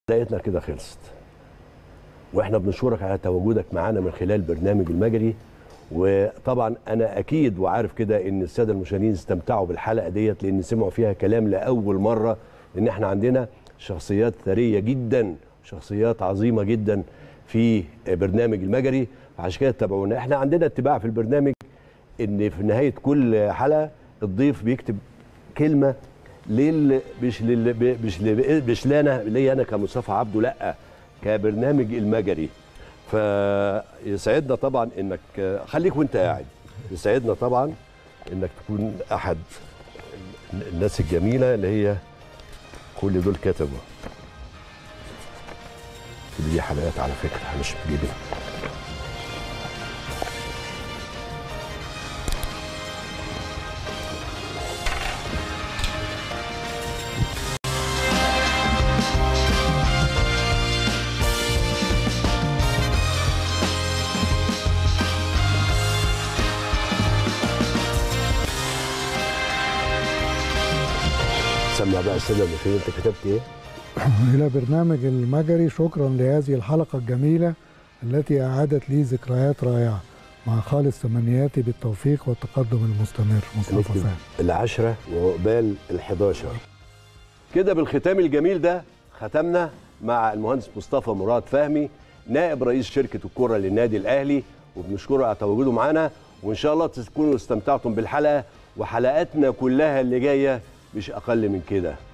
حلقتنا كده خلصت واحنا بنشكرك على تواجدك معانا من خلال برنامج المجري وطبعا انا اكيد وعارف كده ان الساده المشاهدين استمتعوا بالحلقه ديت لان سمعوا فيها كلام لاول مره ان احنا عندنا شخصيات ثريه جدا شخصيات عظيمه جدا في برنامج المجري فعشان كده تابعونا احنا عندنا اتباع في البرنامج ان في نهايه كل حلقه الضيف بيكتب كلمه لل مش لل مش لل... مش لنا ليا انا كمصطفى عبده لا كبرنامج المجري فيسعدنا طبعا انك خليك وانت قاعد يسعدنا طبعا انك تكون احد الناس الجميله اللي هي كل دول كتبوا دي حلقات على فكره مش بجيبها سمع بقى الساده المشاهدين انت كتبت ايه؟ إلى برنامج المجري شكرا لهذه الحلقة الجميلة التي أعادت لي ذكريات رائعة مع خالص تمنياتي بالتوفيق والتقدم المستمر مصطفى نكتب فهمي العشرة وعقبال ال11 كده بالختام الجميل ده ختمنا مع المهندس مصطفى مراد فهمي نائب رئيس شركة الكرة للنادي الأهلي وبنشكره على تواجده معانا وإن شاء الله تكونوا استمتعتم بالحلقة وحلقاتنا كلها اللي جاية مش أقل من كده